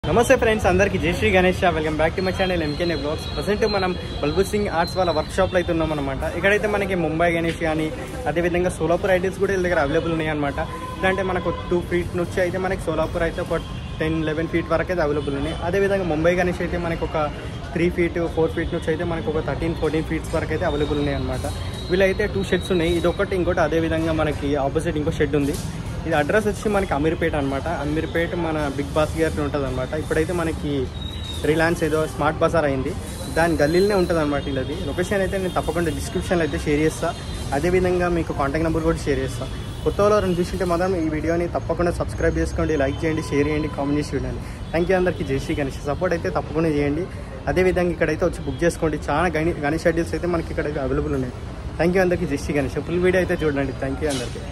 నమస్తే ఫ్రెండ్స్ అందరికి జై Shri Ganesh welcome back to my channel ఎంకేనే బ్లాగ్స్ ప్రజెంట్ మనం బల్బు సింగ్ ఆర్ట్స్ వాళ్ళ వర్క్ షాప్లో అయితే ఉన్నాం అనమాట ఇక్కడైతే మనకి ముంబై గణేష్ కానీ అదేవిధంగా సోలాపూర్ ఐడిల్స్ కూడా వీళ్ళ దగ్గర అవైలబుల్ ఉన్నాయి అనమాట అంటే మనకు టూ ఫీట్ నుంచి అయితే మనకి సోలాపూర్ అయితే ఒక టెన్ లెవెన్ ఫీట్ వరకు అయితే అవైలబుల్ ఉన్నాయి అదేవిధంగా ముంబై గణేష్ అయితే మనకి ఒక త్రీ ఫీట్ ఫోర్ ఫీట్ నుంచి అయితే మనకి ఒక థర్టీన్ ఫోర్టీన్ ఫీట్స్ వరకు అయితే అవైలబుల్ ఉన్నాయి అనమాట వీళ్ళైతే టూ షెడ్స్ ఉన్నాయి ఇది ఒకటి ఇంకోటి అదేవిధంగా మనకి ఆపోజిట్ ఇంకో షెడ్ ఉంది ఇది అడ్రస్ వచ్చి మనకి అమీర్పేట అనమాట అమీర్పేట మన బిగ్ బాస్ గారి ఉంటుంది అనమాట ఇప్పుడైతే మనకి రిలయన్స్ ఏదో స్మార్ట్ బజార్ అయింది దాని గల్లీలోనే ఉంటుంది అనమాట ఇలాది లొకేషన్ అయితే నేను తప్పకుండా డిస్క్రిప్షన్లో అయితే షేర్ చేస్తా అదేవిధంగా మీకు కాంటాక్ట్ నెంబర్ కూడా షేర్ చేస్తా కొత్త వాళ్ళు చూసింటే మాత్రం ఈ వీడియోని తప్పకుండా సబ్స్క్రైబ్ చేసుకోండి లైక్ చేయండి షేర్ చేయండి కామెంట్ చేసి చూడండి థ్యాంక్ యూ అందరికీ జై శ్రీ గణేష్ సపోర్ట్ అయితే తప్పకుండా చేయండి అదేవిధంగా ఇక్కడైతే వచ్చి బుక్ చేసుకోండి చాలా గణి గణేష్ షెడ్యూల్స్ అయితే మనకి ఇక్కడ అవైలబుల్ ఉన్నాయి థ్యాంక్ యూ అందరికీ జై శ్రీ గణేష్ ఫుల్ వీడియో అయితే చూడండి థ్యాంక్ యూ అందరికీ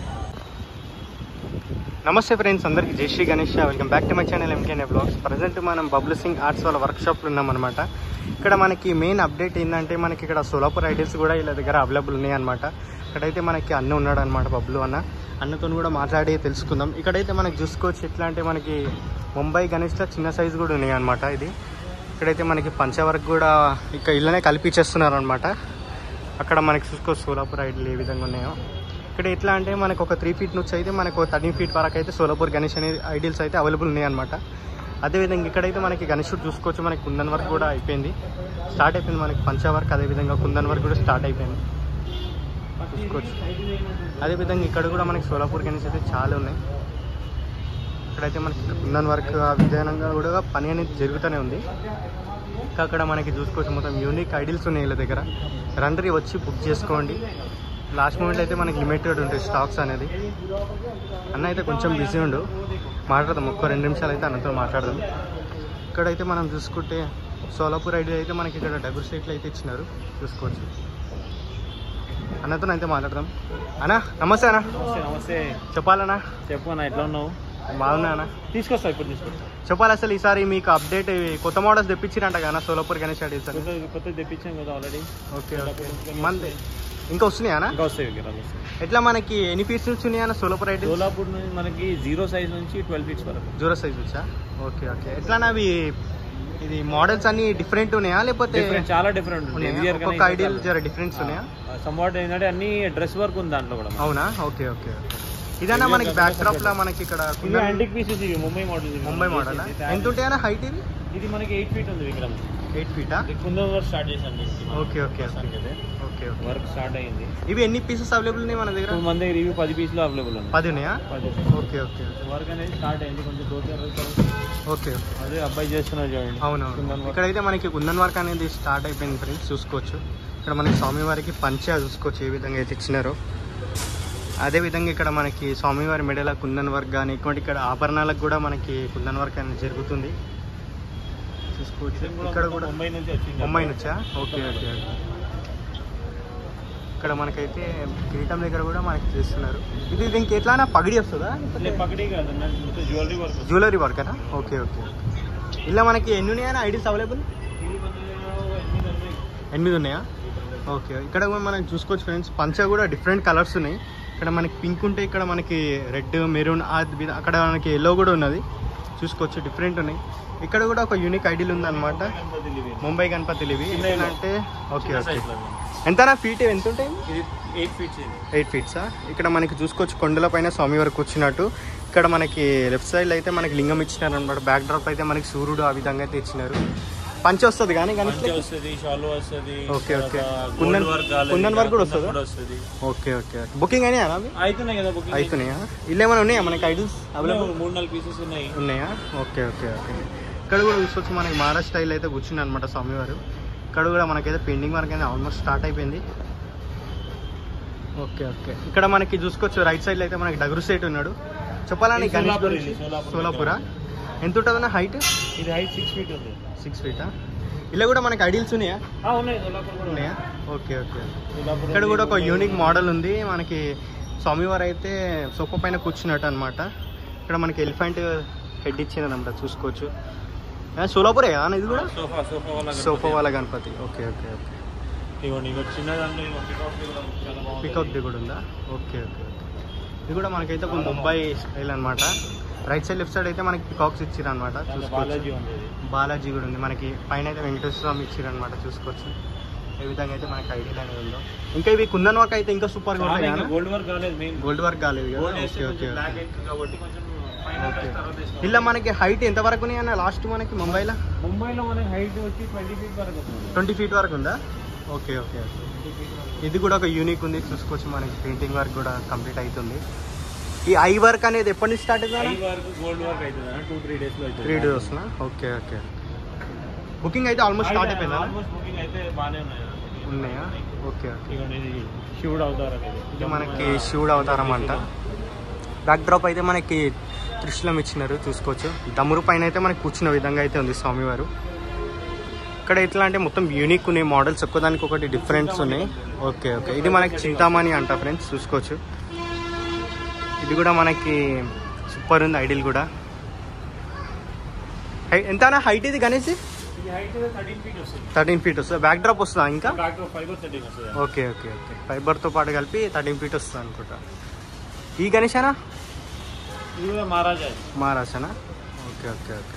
నమస్తే ఫ్రెండ్స్ అందరికీ జై Shri Ganesh welcome back to my channel ఎంకేనే బ్లాగ్స్ ప్రజెంట్ మనం బబ్లు సింగ్ ఆర్ట్స్ వాళ్ళ వర్క్ షాప్లో ఉన్నామన్నమాట ఇక్కడ మనకి మెయిన్ అప్డేట్ ఏంటంటే మనకి ఇక్కడ సోలాపూర్ ఐడిల్స్ కూడా వీళ్ళ దగ్గర అవైలబుల్ ఉన్నాయి అనమాట ఇక్కడైతే మనకి అన్న ఉన్నాడు అనమాట బబ్లు అన్న అన్నతో కూడా మాట్లాడి తెలుసుకుందాం ఇక్కడైతే మనకి చూసుకోవచ్చు ఎట్లా అంటే మనకి ముంబై గణేష్లో చిన్న సైజు కూడా ఉన్నాయి అనమాట ఇది ఇక్కడైతే మనకి పంచవర్క్ కూడా ఇక్కడ ఇళ్ళనే కల్పించేస్తున్నారు అనమాట అక్కడ మనకి చూసుకోవచ్చు సోలాపూర్ ఐడిల్ ఏ విధంగా ఉన్నాయో ఇక్కడ ఎట్లా అంటే మనకు ఒక త్రీ ఫీట్ నుంచి అయితే మనకు థర్టీన్ ఫీట్ వరకు అయితే సోలాపూర్ గణేష్ అనే ఐడియల్స్ అయితే అవైలబుల్ ఉన్నాయి అనమాట అదేవిధంగా ఇక్కడైతే మనకి గణేషుడు చూసుకోవచ్చు మనకి కుందన్ వర్క్ కూడా అయిపోయింది స్టార్ట్ అయిపోయింది మనకి పంచా వర్క్ అదేవిధంగా కుందన్ వర్క్ కూడా స్టార్ట్ అయిపోయింది చూసుకోవచ్చు అదేవిధంగా ఇక్కడ కూడా మనకి సోలాపూర్ గణేష్ అయితే చాలా ఉన్నాయి ఇక్కడైతే మనకి కుందన్ వర్క్ ఆ విధానంగా కూడా పని అనేది జరుగుతూనే ఉంది ఇంకా అక్కడ మనకి చూసుకోవచ్చు మొత్తం యూనిక్ ఐడిల్స్ ఉన్నాయి వీళ్ళ దగ్గర రండ్రి వచ్చి బుక్ చేసుకోండి లాస్ట్ మూమెంట్ అయితే మనకి లిమిటెడ్ ఉంటాయి స్టాక్స్ అనేది అన్న అయితే కొంచెం బిజీ ఉండు మాట్లాడదాం ఒక్క రెండు నిమిషాలు అయితే అన్నతో మాట్లాడదాం ఇక్కడైతే మనం చూసుకుంటే సోలాపూర్ ఐడియా అయితే మనకి ఇక్కడ డబుల్ సీట్లు అయితే ఇచ్చినారు చూసుకోవచ్చు అన్నతో అయితే మాట్లాడదాం అన్నా నమస్తే అన్న నమస్తే నమస్తే చెప్పాలన్నా చెప్పు అన్న ఎట్లా ఉన్నావు బాగున్నా అన్న తీసుకొస్తా ఇప్పుడు తీసుకొస్తా చెప్పాలి అసలు ఈసారి మీకు అప్డేట్ కొత్త మోడల్స్ తెప్పించిరంట కదా సోలాపూర్ గణేష్ ఐడియా సార్ కొత్త కొత్త తెప్పించాం కదా ఆల్రెడీ ఓకే ఓకే మంది ఇంకా వస్తున్నాయా అన్న ఇంకా వస్తాయి విగ్రహాలు వస్తాయి ఎట్లా మనకి ఎన్ని పీస్ నుంచి ఉన్నాయన్న సోలాపూర్ ఐడియా సోలాపూర్ నుంచి మనకి జీరో సైజ్ నుంచి ట్వెల్వ్ ఫీట్స్ వరకు జూరో సైజ్ వచ్చా ఓకే ఓకే ఎట్లా అవి ఇది మోడల్స్ అన్ని డిఫరెంట్ ఉన్నాయా లేకపోతే డిఫరెంట్ చాలా డిఫరెంట్ ఉన్నాయా? ఒక్కొక్క ఐడియల్ జర డిఫరెన్స్ ఉన్నాయా సంవాట్ ఏంటంటే అన్ని డ్రెస్ వర్క్ ఉంది దాంట్లో కూడా అవునా ఓకే ఓకే ఇదన్నా మనకి బ్యాక్ డ్రాప్ లా మనకి ఇక్కడ ఇవి యాంటిక్ పీసెస్ ఇవి ముంబై మోడల్ ముంబై మోడల్ ఎంత ఉంటాయన్నా హైట్ ఇది ఇది మనకి ఎయిట్ ఫీట్ ఉంది విగ్రహం ఎయిట్ ఫీటా కుందం వర్క్ స్టార్ట్ చేసాం okay okay okay okay work start అయింది ఇవి ఎన్ని పీసెస్ అవైలబుల్ ఉన్నాయి మన దగ్గర ఇప్పుడు మన దగ్గర ఇవి పది పీసులు అవైలబుల్ ఉన్నాయి పది ఉన్నాయా పది ఓకే ఓకే వర్క్ అనేది స్టార్ట్ అయింది కొంచెం దోచారు ఓకే ఓకే అదే అబ్బాయి చేస్తున్నారు చూడండి అవునవును కుందన్ వర్క్. ఇక్కడైతే మనకి కుందన్ వర్క్ అనేది స్టార్ట్ అయిపోయింది ఫ్రెండ్స్ చూసుకోవచ్చు ఇక్కడ మనకి స్వామివారికి పంచ చూసుకోవచ్చు ఏ విధంగా అయితే ఇచ్చినారో అదే విధంగా ఇక్కడ మనకి స్వామివారి మెడల కుందన్ వర్క్ కానీ ఇటువంటి ఇక్కడ ఆభరణాలకు కూడా మనకి కుందన్ వర్క్ అనేది జరుగుతుంది చూసుకోవచ్చు ఇక్కడ కూడా ముంబై నుంచి వచ్చింది ముంబై నుంచా ఓకే ఓకే ఓకే ఇక్కడ మనకైతే కిరీటం దగ్గర కూడా మనకి చేస్తున్నారు ఇది దీనికి ఎట్లా పగిడి వస్తుందా లే, పకడి కాదు మొత్తం జ్యువెలరీ వర్క్ వస్తుంది. జ్యువెలరీ వర్క్ అనా ఓకే ఓకే ఇలా మనకి ఎన్ని ఉన్నాయా ఐడీస్ అవైలబుల్ ఇది మన ఎనిమిది ఉన్నాయి. ఎనిమిది ఉన్నాయా ఓకే ఇక్కడ కూడా మనం చూసుకోవచ్చు ఫ్రెండ్స్ పంచ కూడా డిఫరెంట్ కలర్స్ ఉన్నాయి ఇక్కడ మనకి పింక్ ఉంటే ఇక్కడ మనకి రెడ్ మెరూన్ అక్కడ మనకి ఎల్లో కూడా ఉన్నది చూసుకోవచ్చు డిఫరెంట్ ఉన్నాయి ఇక్కడ కూడా ఒక యూనిక్ ఐడియల్ ఉందన్నమాట గణపతి లివి. ముంబై గణపతి ఇవి చిన్న ఇల్లు. అంటే ఓకే చిన్న ఓకే size లో ఉంది. ఎంతనా ఫీట్ ఎంత ఉంటాయి ఇది ఎయిట్ ఫీట్స్ ఇది ఎయిట్ ఫీట్సా ఇక్కడ మనకి చూసుకోవచ్చు కొండల పైన స్వామి వరకు వచ్చినట్టు ఇక్కడ మనకి లెఫ్ట్ సైడ్ అయితే మనకి లింగం ఇచ్చినారు అనమాట బ్యాక్ డ్రాప్ అయితే మనకి సూర్యుడు ఆ విధంగా అయితే ఇచ్చినారు పంచ వస్తుంది కానీ పంచ గణేష్ వస్తుంది షాల్ వస్తుంది ఓకే, ఓకే. తర్వాత కుందన్- gold work కాలేదు, కుందన్ work కూడా కుందన్ వస్తుందా? వస్తుంది ఓకే ఓకే బుకింగ్ అయినాయా అవి అవుతున్నాయి కదా బుకింగ్ అవుతున్నాయా ఇల్లు ఏమైనా ఉన్నాయా మనకి ఐడిల్స్ అవైలబుల్ మూడు నాలుగు పీసెస్ ఉన్నాయి ఉన్నాయా ఓకే ఓకే ఓకే ఇక్కడ కూడా చూసుకోవచ్చు మనకి మహారాష్ట్ర స్టైల్ అయితే కూర్చుంది అనమాట స్వామివారు ఇక్కడ కూడా మనకైతే పెయింటింగ్ వర్క్ అనేది ఆల్మోస్ట్ స్టార్ట్ అయిపోయింది ఓకే ఓకే ఇక్కడ మనకి చూసుకోవచ్చు రైట్ సైడ్ అయితే మనకి డగురు సైట్ ఉన్నాడు చెప్పాలని ఇది గణేష్ సోలాపూర్ గురించి ఇది, సోలాపూర్ సోలాపురా ఎంత ఉంటుందన్న హైట్ ఇది హైట్ సిక్స్ ఫీట్ ఉంది సిక్స్ ఫీటా ఇలా కూడా మనకి ఐడిల్స్ ఉన్నాయా ఆ, ఉన్నాయి సోలాపూర్ కూడా ఉన్నాయా ఓకే ఓకే సోలాపూర్ ఇక్కడ ఉంది, కూడా ఒక ముంబై యూనిక్ ఉంది. మోడల్ ఉంది మనకి స్వామివారు అయితే సోఫా పైన కూర్చున్నట్టు అనమాట ఇక్కడ మనకి ఎలిఫెంట్ హెడ్ ఇచ్చింది అనమాట చూసుకోవచ్చు ఆ, సోలాపూరే కదా ఇది కూడా సోఫా సోఫా వాళ్ళ సోఫా వాళ్ళ గణపతి ఓకే ఓకే ఓకే ఇవ్వండి ఇక చిన్న దాంట్లో ఇగో పికాక్ కూడా చాలా బాగుంది పికప్ ది కూడా ఉందా ఓకే ఓకే ఓకే ఇది కూడా మనకైతే ఒక ముంబై స్టైల్ అనమాట రైట్ సైడ్ లెఫ్ట్ సైడ్ అయితే మనకి పికాక్స్ ఇచ్చారు అనమాట దాంట్లో చూసుకోవచ్చు బాలాజీ ఉంది ఇది. బాలాజీ కూడా ఉంది మనకి పైన అయితే వెంకటేశ్వర స్వామి ఇచ్చారు అనమాట చూసుకోవచ్చు ఏ విధంగా అయితే మనకి ఐడియా అనేది ఉందో ఇంకా ఇవి కుందన్ వర్క్ అయితే ఇంకా సూపర్ గా చాలా ఉంటాయి ఇంకా గోల్డ్ వర్క్ కాలేదు మెయిన్ గోల్డ్ వర్క్ కాలేదు కదా గోల్డ్ వేస్తే ఓకే ఓకే కొంచెం బ్లాక్ అయింది కాబట్టి కొంచెం ఫైన్ ఓకే. తర్వాత వేసుకోవాలి. ఇలా మనకి హైట్ ఎంత వరకు ఉన్నాయి అన్న లాస్ట్ మనకి ముంబైలో ముంబైలో మనకి హైట్ వచ్చి ట్వంటీ ఫీట్ వరకు వస్తుంది ట్వంటీ ఫీట్ వరకు ఉందా ఓకే ఓకే ఓకే ఇది కూడా ఒక యూనిక్ ఉంది చూసుకోవచ్చు మనకి పెయింటింగ్ వర్క్ కూడా కంప్లీట్ అవుతుంది ఈ ఐ వర్క్ అనేది ఎప్పటి నుంచి స్టార్ట్ హై అవుతుంది వరకు గోల్డ్ వర్క్ అవుతుంది టూ త్రీ డేస్ లో అవుతుంది త్రీ డేస్నా ఓకే ఓకే బుకింగ్ అయితే ఆల్మోస్ట్ స్టార్ట్ అయిపోయిందా ఆల్మోస్ట్ బుకింగ్ అయితే బాగానే ఉన్నాయి ఉన్నాయా ఓకే ఓకే ఇదిగోండి ఇది శివుడు అవతారం ఇది ఇది మనకి శివుడు అవతారం అంట బ్యాక్ డ్రాప్ అయితే మనకి త్రిశూలం ఇచ్చినారు చూసుకోవచ్చు దమ్మురు పైన అయితే మనకి కూర్చున్న విధంగా అయితే ఉంది స్వామివారు ఇక్కడ ఎట్లా అంటే మొత్తం యూనిక్ ఉన్నాయి మోడల్స్ ఒక్కదానికి ఒకటి డిఫరెన్స్ ఉన్నాయి ఓకే ఓకే ఇది మనకి చింతామణి అంట ఫ్రెండ్స్ చూసుకోవచ్చు ఇది కూడా మనకి సూపర్ ఉంది ఐడిల్ కూడా హై- ఎంత హైట్ ఇది గణేష్ ఇది హైట్ థర్టీన్ ఫీట్ వస్తుంది థర్టీన్ ఫీట్ వస్తుంది బ్యాక్ డ్రాప్ వస్తుందా ఇంకా డాక్టర్ ఫైబర్ థర్టీన్ వస్తుంది ఓకే ఓకే ఓకే ఫైబర్తో పాటు కలిపి థర్టీన్ ఫీట్ వస్తుంది అనుకుంటా ఈ గణేశానా ఇది కూడా మహారాజా ఇది. మహారాష్ట్రనా ఓకే ఓకే ఓకే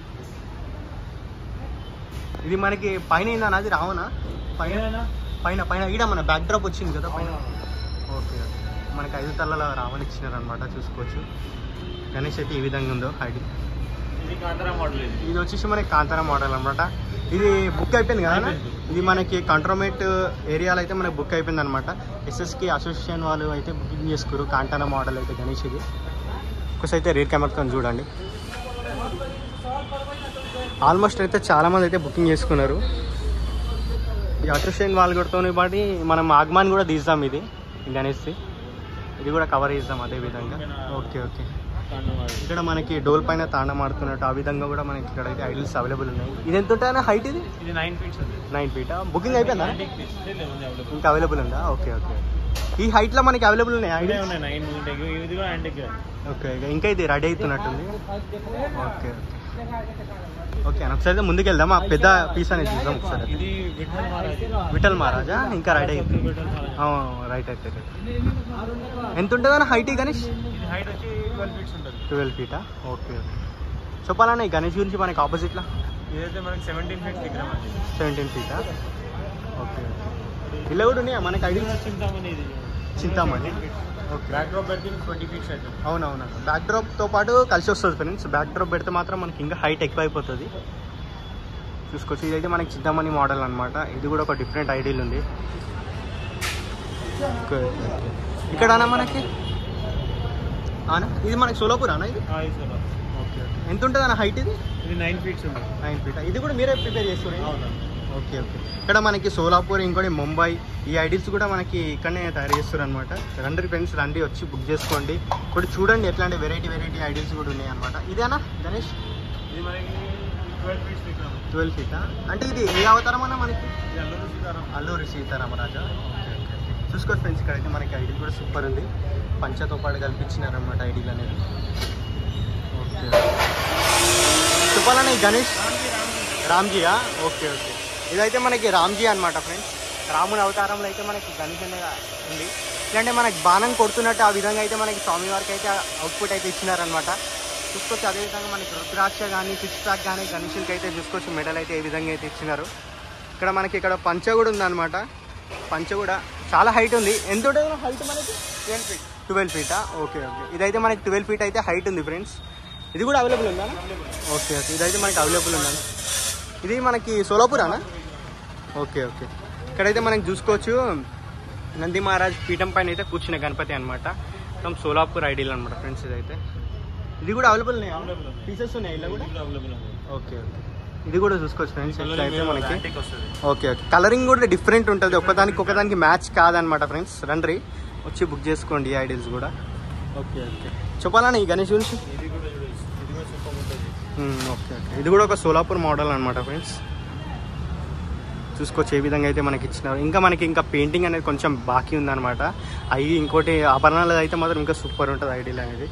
ఇది మనకి పైన ఏందన్నా అది రావనా పైన పైన పైన పైన ఈడ మన బ్యాక్ డ్రాప్ వచ్చింది కదా పైన ఓకే ఓకే మనకి ఐదు తల్లల రావణ ఇచ్చినారు అనమాట చూసుకోవచ్చు గణేష్ అయితే ఈ విధంగా ఉందో ఐడి ఇది కాంతరా మోడల్ ఇది ఇది వచ్చేసి మనకి కాంతారా మోడల్ అనమాట ఇది బుక్ అయిపోయింది కదా అన్న? అయిపోయింది. ఇది మనకి కంట్రోమేట్ ఏరియాలో అయితే మనకి బుక్ అయిపోయింది అనమాట ఎస్ఎస్కి అసోసియేషన్ వాళ్ళు అయితే బుకింగ్ చేసుకురు కాంటానా మోడల్ అయితే గణేష్ ఇది ఒకసారి అయితే రేట్ కెమెరాతో చూడండి ఆల్మోస్ట్ అయితే చాలా మంది అయితే బుకింగ్ చేసుకున్నారు ఈ అసోసియేషన్ వాళ్ళు కూడా పాటి మనం ఆగమాన్ కూడా తీద్దాం ఇది ఈ గణేష్ది ఇది కూడా కవర్ చేద్దాం అదే విధంగా ఓకే ఓకే కాండం అది. ఇక్కడ మనకి డోల్ పైన తాండం ఆడుతున్నట్టు ఆ విధంగా కూడా మనకి ఇక్కడ అయితే ఐడిల్స్ అవైలబుల్ ఉన్నాయి ఇది ఎంత ఉంటాయన్న హైట్ ఇది ఇది నైన్ ఫీట్స్ ఉంది నైన్ ఫీట్ బుకింగ్ అయిపోయిందా అవైలబుల్ ఇంకా అవైలబుల్ ఉందా ఓకే ఓకే ఈ హైట్ లో మనకి అవైలబుల్ ఉన్నాయి ఇదే ఐడిల్స్ ఉన్నాయి నైన్ ఉంటాయి ఇది కూడా యాంటిక్ ఓకే ఓకే ఇంకా ఇది రెడీ అవుతున్నట్టుంది ఓకే ఓకే ఓకే అన్న ఒకసారి అయితే ముందుకు వెళ్దాం ఆ పెద్ద పీస్ అనేది చూద్దాం ఒకసారి ఇది విఠల్ మహారాజ్ విఠల్ మహారాజా ఇంకా రెడీ అవుతుంది విఠల్ మహారాజ్ రైట్ అయితే right. ఎంత ఉంటుంది అన్న హైట్ గణేష్ ఇది హైట్ వచ్చి ట్వెల్వ్ ఫీట్స్ ఉంటుంది ట్వెల్వ్ ఫీటా ఓకే ఓకే చెప్పాలన్న ఈ గణేష్ గురించి మనకి ఆపోజిట్లో ఇదైతే మనకి సెవెంటీన్ ఫీట్ విగ్రహం అండి సెవెంటీన్ ఫీటా ఓకే ఇలా కూడా ఉన్నాయా మనకి ఇది ఐడియా కూడా చింతామణి ఇది చింతామణి ఓకే బ్యాక్ డ్రాప్ పెడితే ట్వంటీ ఫీట్స్ అవుతుంది అవునవును బ్యాక్ డ్రాప్తో పాటు కలిసి వస్తుంది ఫ్రెండ్స్ బ్యాక్ డ్రాప్ పెడితే మాత్రం మనకి ఇంకా హైట్ ఎక్కువ అయిపోతుంది చూసుకోవచ్చు ఇదైతే మనకి చింతామణి మోడల్ అనమాట ఇది కూడా ఒక డిఫరెంట్ ఐడియల్ ఉంది ఓకే, ఓకే, ఓకే. ఇక్కడ అన్న మనకి అన్న ఇది మనకి సోలాపూర్ అన్న ఇది ఓకే ఓకే ఎంత ఉంటుంది అన్న హైట్ ఇది ఇది నైన్ ఫీట్స్ ఉంది నైన్ ఫీట్ ఇది కూడా మీరే ప్రిపేర్ చేస్తున్నారు అవునా ఓకే ఓకే ఇక్కడ మనకి సోలాపూర్ ఇంకోటి ముంబై ఈ ఐడీస్ కూడా మనకి ఇక్కడనే తయారు చేస్తారు అనమాట రండి ఫ్రెండ్స్ రండి వచ్చి బుక్ చేసుకోండి ఇప్పుడు చూడండి ఎట్లాంటి వెరైటీ వెరైటీ ఐడీస్ కూడా ఉన్నాయి అనమాట ఇదేనా గణేష్ ఇది మనకి ట్వెల్వ్ ఫీట్స్ విగ్రహం ట్వెల్వ్ ఫీటా అంటే ఇది ఏ అవతారం అన్న మనకి ఇది అల్లూరు సీతారాం అల్లూరి సీతారామరాజా ఓకే ఓకే ఓకే చూసుకోండి ఫ్రెండ్స్ ఇక్కడైతే మనకి ఐడీ కూడా సూపర్ ఉంది పంచతో పాటు కల్పించినారనమాట ఐడీలు అనేది ఓకే చెప్పాలన్నా ఈ గణేష్ రామ్జీయా ఓకే ఓకే ఇదైతే మనకి రామ్జీ అనమాట ఫ్రెండ్స్ రాముని అవతారంలో అయితే మనకి గణేష్ అనేది ఉంది ఇలాంటి మనకి బాణం కొడుతున్నట్టు ఆ విధంగా అయితే మనకి స్వామివారికి అయితే అవుట్పుట్ అయితే ఇచ్చినారనమాట చూసుకోవచ్చు అదేవిధంగా మనకి రుద్రాక్ష కానీ సిక్స్ ప్యాక్ కానీ గణేషులకి అయితే చూసుకోవచ్చు మెడల్ అయితే ఏ విధంగా అయితే ఇచ్చినారు ఇక్కడ మనకి ఇక్కడ పంచ కూడా ఉందన్నమాట పంచ కూడా చాలా హైట్ ఉంది ఎంత ఉంటుంది హైట్ మనకి ట్వెల్వ్ ఫీట్ ట్వెల్వ్ ఫీటా ఓకే ఓకే ఇదైతే మనకి ట్వెల్వ్ ఫీట్ అయితే హైట్ ఉంది ఫ్రెండ్స్ ఇది కూడా అవైలబుల్ ఉందా ఓకే ఓకే ఇదైతే మనకి అవైలబుల్ ఉందా ఇది మనకి సోలాపూరానా ఓకే ఓకే ఇక్కడైతే మనకి చూసుకోవచ్చు నంది మహారాజ్ పీఠం పైన అయితే కూర్చున్న గణపతి అనమాట మొత్తం సోలాపూర్ ఐడీలు అనమాట ఫ్రెండ్స్ ఇదైతే ఇది కూడా అవైలబుల్ ఉన్నాయి Available. పీసెస్ ఉన్నాయి ఇలా కూడా ఇది అవైలబుల్ ఉంది ఓకే ఓకే ఇది కూడా చూసుకోవచ్చు ఫ్రెండ్స్ ఇట్లా అయితే మనకి యాంటిక్ వస్తుంది ఓకే ఓకే కలరింగ్ కూడా డిఫరెంట్ ఉంటుంది ఒకదానికి ఒకదానికి మ్యాచ్ కాదనమాట ఫ్రెండ్స్ రండి వచ్చి బుక్ చేసుకోండి ఈ ఐడియల్స్ కూడా ఓకే ఓకే చెప్పాలా ఈ గణేష్ గురించి ఇది కూడా చూడొచ్చు ఇది కూడా సూపర్ ఉంటుంది మ్మ్, ఓకే ఓకే ఇది కూడా ఒక సోలాపూర్ మోడల్ అనమాట ఫ్రెండ్స్ చూసుకోవచ్చు ఏ విధంగా అయితే మనకి ఇచ్చినారు ఇంకా మనకి ఇంకా పెయింటింగ్ అనేది కొంచెం బాకీ ఉందన్నమాట అవి ఇంకోటి ఆభరణాలు అయితే మాత్రం ఇంకా సూపర్ ఉంటుంది ఐడియల్ అనేది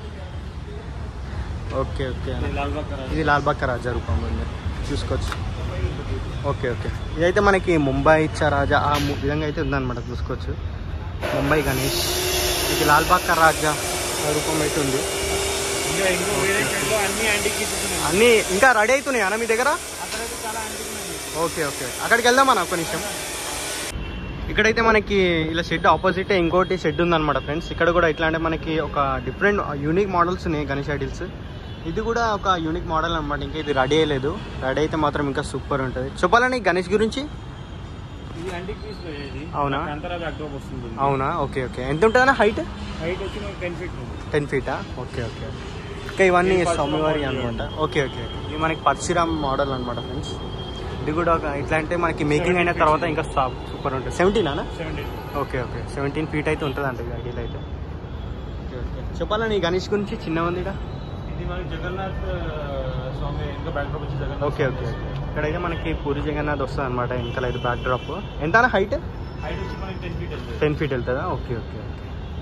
ఓకే ఓకే ఇది లాల్ బాగ్ కరాజ్. ఇది లాల్ బాగ్ రాజా రూపం ఉంది చూసుకోవచ్చు ఓకే ఓకే ఇదైతే మనకి ముంబై ఇచ్చా రాజా ఆ ము- విధంగా అయితే ఉందన్నమాట చూసుకోవచ్చు ముంబై గణేష్ ఇది లాల్ బాగ్ కా రాజా ఆ రూపం అయితే ఉంది ఇంకా ఇంకో వేరే షెడ్లో అన్ని యాంటిక్ పీసెస్ ఉన్నాయి అన్నీ ఇంకా రెడీ అవుతున్నాయి అన్న మీ దగ్గర అక్కడైతే చాలా యాంటిక్ ఉన్నాయి ఓకే ఓకే అక్కడికి వెళ్దాం అన్న ఒక్క నిమిషం ఇక్కడైతే మనకి ఇలా షెడ్ ఆపోజిట్ ఇంకోటి షెడ్ ఉందన్నమాట ఫ్రెండ్స్ ఇక్కడ కూడా ఎట్లా అంటే మనకి ఒక డిఫరెంట్ యూనిక్ మోడల్స్ ఉన్నాయి గణేష్ ఐడిల్స్ ఇది కూడా ఒక యూనిక్ మోడల్ అనమాట ఇంకా ఇది రెడీ అయ్యలేదు రెడీ అయితే మాత్రం ఇంకా సూపర్ ఉంటుంది చెప్పాలని గణేష్ గురించి ఇది యాంటిక్ పీస్ ఇది అవునా? అంతరా బ్యాక్డ్రాప్ వస్తుంది అవునా ఓకే ఓకే ఎంత ఉంటుందన్న హైట్ హైట్ వచ్చి మనకి టెన్ ఫీట్ ఉంది టెన్ ఫీటా ఓకే ఓకే ఇంకా ఇవన్నీ స్వామివారి అనమాట ఓకే ఓకే ఇది మనకి పరశురామ్ మోడల్ అనమాట ఫ్రెండ్స్ ఇది కూడా ఒక ఇట్లా అంటే మనకి మేకింగ్ అయిన తర్వాత ఇంకా సూపర్ ఉంటుంది సెవెంటీనా seventeen okay okay seventeen feet అయితే ఉంటుంది అంట ఐడియల్ అయితే ఓకే ఓకే చెప్పాలని ఈ గణేష్ గురించి చిన్న ఉంది ఈడ? ఇది మనకి జగన్నాథ్ స్వామి ఇంకా బ్యాక్డ్రాప్ వచ్చి జగన్నాథ్ ఓకే ఓకే ఇక్కడైతే మనకి పూరి జగన్నాథ్ వస్తుంది అనమాట ఇంకా అయితే బ్యాక్ డ్రాప్ ఎంత హైట్ హైట్ వచ్చి మనకి టెన్ ఫీట్ వెళ్తుంది టెన్ ఫీట్ వెళ్తుందా ఓకే ఓకే ఓకే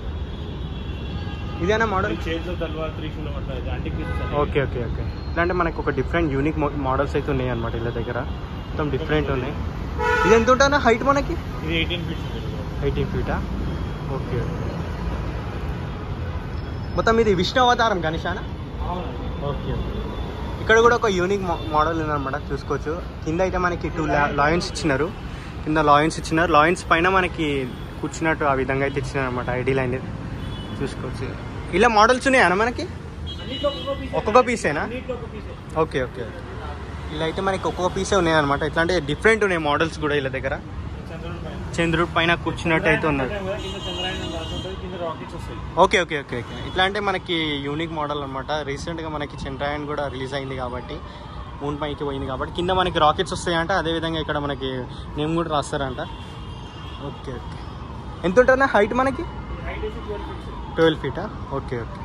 ఇదేనా మోడల్ చేతిలో తల్వార్ త్రిశూలం అట్లా ఇది antique pieces okay okay okay ఇట్లా అంటే మనకి ఒక డిఫరెంట్ యూనిక్ మోడల్స్ అయితే ఉన్నాయి అనమాట వీళ్ళ దగ్గర మొత్తం డిఫరెంట్ ఉన్నాయి ఇది ఎంత ఉంటుందా హైట్ మనకి ఇది ఎయిటీన్ ఫీట్స్ ఉంటుంది ఎయిటీన్ ఫీటా ఓకే ఓకే మొత్తం ఇది విష్ణు అవతారం గణేశానా అవునండి ఓకే ఇక్కడ కూడా ఒక యూనిక్ మోడల్ ఉందన్నమాట చూసుకోవచ్చు కింద అయితే మనకి టూ లాయన్స్ ఇచ్చినారు కింద లాయన్స్ ఇచ్చినారు లాయన్స్ పైన మనకి కూర్చున్నట్టు ఆ విధంగా అయితే ఇచ్చినారు అనమాట ఐడి లైన్ చూసుకోవచ్చు ఇలా మోడల్స్ ఉన్నాయా మనకి అన్నిట్లో ఒక్కొక్క పీస్ ఒక్కొక్క పీసేనా అన్నిట్లో ఒక పీసే ఓకే ఓకే ఇలా అయితే మనకి ఒక్కొక్క పీసే ఉన్నాయన్నమాట ఇట్లా అంటే డిఫరెంట్ ఉన్నాయి మోడల్స్ కూడా వీళ్ళ దగ్గర చంద్రుడి పైన చంద్రుడి పైన కూర్చున్నట్టు అయితే ఉన్నది కింద చంద్రాయనం రాసుంటుంది కింద రాకెట్స్ వస్తాయి ఓకే ఓకే ఓకే ఓకే ఇట్లా అంటే మనకి యూనిక్ మోడల్ అనమాట రీసెంట్గా మనకి చంద్రయాన్ కూడా రిలీజ్ అయింది కాబట్టి మూన్ పైకి పోయింది కాబట్టి కింద మనకి రాకెట్స్ వస్తాయంట అదేవిధంగా ఇక్కడ మనకి నేమ్ కూడా రాస్తారంట ఓకే ఓకే ఎంత ఉంటుందా హైట్ మనకి హైట్ వచ్చి ట్వెల్వ్ ఫీట్స్ ట్వెల్వ్ ఫీటా ఓకే ఓకే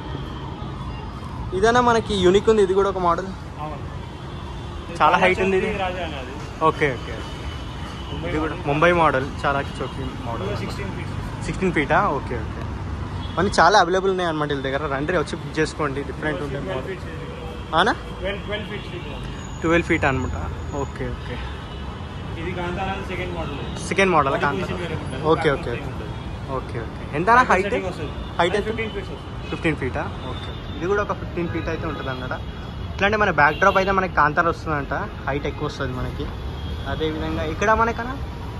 ఇదైనా మనకి యూనిక్ ఉంది ఇది కూడా ఒక మోడల్ అవును చాలా height ఉంది ఇది. రాజా అని అది ఓకే ఓకే ఇది కూడా ముంబై మోడల్ చాలా చోకి మోడల్ సిక్స్టీన్ ఫీట్స్ సిక్స్టీన్ ఫీటా ఓకే ఓకే మళ్ళీ చాలా అవైలబుల్ ఉన్నాయి అనమాట వీళ్ళ దగ్గర రండి వచ్చి బుక్ చేసుకోండి డిఫరెంట్ ఉంటాయి ట్వెల్వ్ మోడల్ ఫీట్స్ అవునా twelve twelve feets twelve feet అనమాట ఓకే ఓకే ఇది Kantara second model second model కాంత ఓకే ఓకే ఓకే ఓకే ఎంత హైట్ హైట్ ఎంత ఫిఫ్టీన్ ఫీట్స్ వస్తుంది ఫిఫ్టీన్ ఫీటా ఓకే ఇది కూడా ఒక ఫిఫ్టీన్ ఫీట్ అయితే ఉంటుంది అన్నమాట ఇట్లాంటి మన బ్యాక్ డ్రాప్ అయితే మనకి కాంతార వస్తుందంట హైట్ ఎక్కువ వస్తుంది మనకి అదేవిధంగా ఇక్కడ మనకన్నా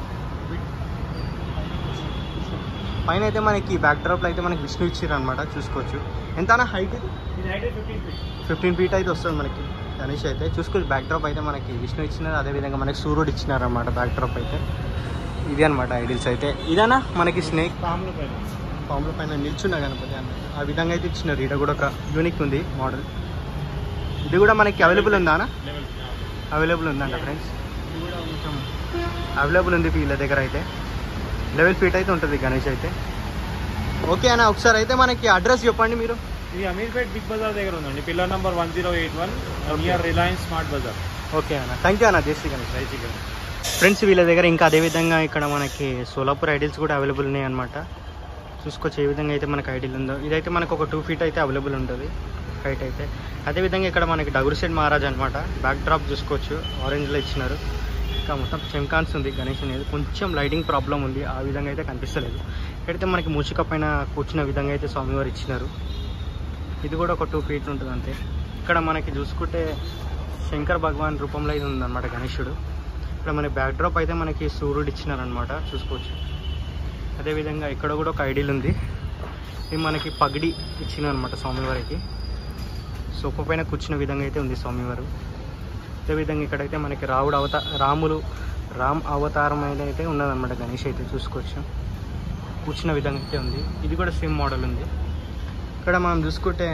పైన అయితే మనకి బ్యాక్ డ్రాప్లో అయితే మనకి విష్ణు ఇచ్చారు అనమాట చూసుకోవచ్చు ఎంతనా హైట్ ఇది height fifteen feets fifteen feet అయితే వస్తుంది మనకి గణేష్ అయితే చూసుకోవచ్చు బ్యాక్ డ్రాప్ అయితే మనకి విష్ణు ఇచ్చినారు అదేవిధంగా మనకి సూర్యుడు ఇచ్చినారు అనమాట బ్యాక్ డ్రాప్ అయితే ఇది అనమాట ఐడిల్స్ అయితే ఇదేనా మనకి స్నేక్ పాముల పైన పాముల పైన నిల్చున్న గణపతి అన్న ఆ విధంగా అయితే ఇచ్చినారు ఇక్కడ కూడా ఒక యూనిక్ ఉంది మోడల్ ఇది కూడా మనకి అవైలబుల్ ఉందా అన్న లెవెల్ అవైలబుల్ ఉందంట ఫ్రెండ్స్ ఇది కూడా కొంచెం అవైలబుల్ ఉంది వీళ్ళ దగ్గర అయితే లెవెల్ ఫీట్ అయితే ఉంటుంది గణేష్ అయితే ఓకే అన్న ఒకసారి అయితే మనకి అడ్రస్ చెప్పండి మీరు ఇది అమీర్పేట్ బిగ్ బజార్ దగ్గర ఉందండి pillar number one zero eight one near Reliance Smart Bazaar okay అన్న థ్యాంక్ యూ అన్న జేసీ గణేష్ రైట్ ఫ్రెండ్స్ వీళ్ళ దగ్గర ఇంకా అదే విధంగా ఇక్కడ మనకి సోలాపూర్ ఐడిల్స్ కూడా అవైలబుల్ ఉన్నాయి అనమాట చూసుకోవచ్చు ఏ విధంగా అయితే మనకి ఐడిల్ ఉందో ఇదైతే మనకు ఒక టూ ఫీట్ అయితే అవైలబుల్ ఉంటుంది హైట్ అయితే అదేవిధంగా ఇక్కడ మనకి డగురు సెట్ మహారాజ్ అనమాట బ్యాక్ డ్రాప్ చూసుకోవచ్చు ఆరెంజ్లో ఇచ్చినారు ఇంకా మొత్తం చెంకాన్స్ ఉంది గణేష్ అనేది కొంచెం లైటింగ్ ప్రాబ్లం ఉంది ఆ విధంగా అయితే కనిపిస్తలేదు ఇక్కడైతే మనకి మూచిక పైన కూర్చున్న విధంగా అయితే స్వామివారు ఇచ్చినారు ఇది కూడా ఒక టూ ఫీట్ ఉంటుంది అంతే ఇక్కడ మనకి చూసుకుంటే శంకర్ భగవాన్ రూపంలో ఇది ఉందన్నమాట గణేశుడు ఇక్కడ మనకి బ్యాక్ డ్రాప్ అయితే మనకి సూర్యుడు ఇచ్చినారనమాట చూసుకోవచ్చు అదేవిధంగా ఇక్కడ కూడా ఒక ఐడియల్ ఉంది ఇది మనకి పగిడి ఇచ్చినారనమాట స్వామివారికి సోఫా పైన కూర్చున్న విధంగా అయితే ఉంది స్వామివారు అదేవిధంగా ఇక్కడైతే మనకి రావుడు అవత రాములు రామ్ అవతారం అనేది అయితే ఉన్నదన్నమాట గణేష్ అయితే చూసుకోవచ్చు కూర్చున్న విధంగా అయితే ఉంది ఇది కూడా సేమ్ మోడల్ ఉంది ఇక్కడ మనం చూసుకుంటే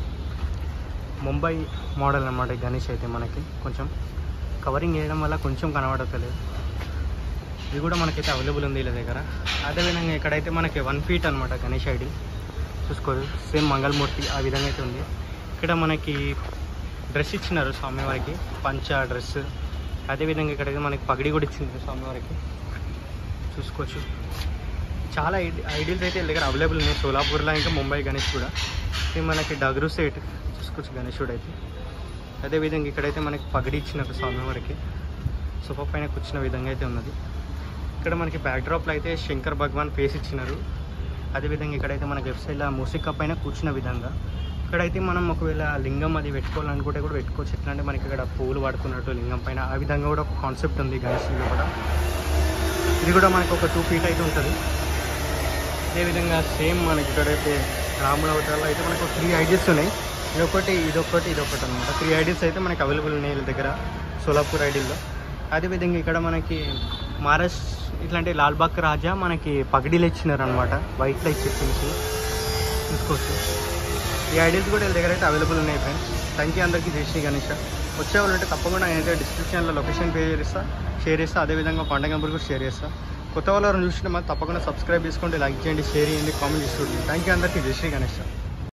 ముంబై మోడల్ అన్నమాట ఈ గణేష్ అయితే మనకి కొంచెం కవరింగ్ చేయడం వల్ల కొంచెం కనబడతలేదు ఇది కూడా మనకైతే అవైలబుల్ ఉంది వీళ్ళ దగ్గర అదేవిధంగా ఇక్కడైతే మనకి వన్ ఫీట్ అనమాట గణేష్ ఐడి చూసుకోరు సేమ్ మంగళమూర్తి ఆ విధంగా అయితే ఉంది ఇక్కడ మనకి డ్రెస్ ఇచ్చినారు స్వామివారికి పంచ డ్రెస్ అదేవిధంగా ఇక్కడైతే మనకి పగిడి కూడా ఇచ్చింది స్వామివారికి చూసుకోవచ్చు చాలా ఐడి ఐడియల్స్ అయితే వీళ్ళ దగ్గర అవైలబుల్ ఉన్నాయి సోలాపూర్లో ఇంకా ముంబై గణేష్ కూడా ఇది మనకి డగరు సెట్ చూసుకోవచ్చు గణేశుడు అయితే అదేవిధంగా ఇక్కడైతే మనకి పగిడి ఇచ్చినారు స్వామివారికి సోఫా పైన కూర్చున్న విధంగా అయితే ఉన్నది ఇక్కడ మనకి బ్యాక్ డ్రాప్లో అయితే శంకర్ భగవాన్ ఫేస్ ఇచ్చినారు అదేవిధంగా ఇక్కడైతే మనకి వెబ్సైట్లో మూసిక పైన కూర్చున్న విధంగా ఇక్కడైతే మనం ఒకవేళ లింగం అది పెట్టుకోవాలనుకుంటే కూడా పెట్టుకోవచ్చు ఎట్లా అంటే మనకి ఇక్కడ పువ్వులు పడుకున్నట్టు లింగం పైన ఆ విధంగా కూడా ఒక కాన్సెప్ట్ ఉంది గణేష్లో కూడా ఇది కూడా మనకి ఒక టూ ఫీట్ అయితే ఉంటుంది అదేవిధంగా సేమ్ మనకి ఇక్కడైతే రాముల అవతారాలు అయితే మనకు త్రీ ఐడీస్ ఉన్నాయి ఇదొకటి ఇదొకటి ఇదొకటి అనమాట త్రీ ఐడీస్ అయితే మనకి అవైలబుల్ ఉన్నాయి వీళ్ళ దగ్గర సోలాపూర్ ఐడీల్లో అదేవిధంగా ఇక్కడ మనకి మహారాష్ ఇట్లాంటి లాల్బాగ్ రాజా మనకి పగడీలు ఇచ్చినారు అనమాట వైట్లో ఇచ్చేసి చూసుకోవచ్చు ఈ ఐడీస్ కూడా వీళ్ళ దగ్గర అయితే అవైలబుల్ ఉన్నాయి ఫ్రెండ్స్ థ్యాంక్ యూ అందరికీ జై శ్రీ గణేష్ వచ్చే వాళ్ళు ఉంటే తప్పకుండా నేనైతే డిస్క్రిప్షన్లో లొకేషన్ పే చేస్తా షేర్ చేస్తా అదేవిధంగా కాంటాక్ట్ నెంబర్ కూడా షేర్ చేస్తా కొత్త వాళ్ళు చూసిన మాత్రం తప్పకుండా సబ్స్క్రైబ్ చేసుకోండి లైక్ చేయండి షేర్ చేయండి కామెంట్ చేసుకోండి థ్యాంక్ యూ అందరికీ జై శ్రీ గణేష్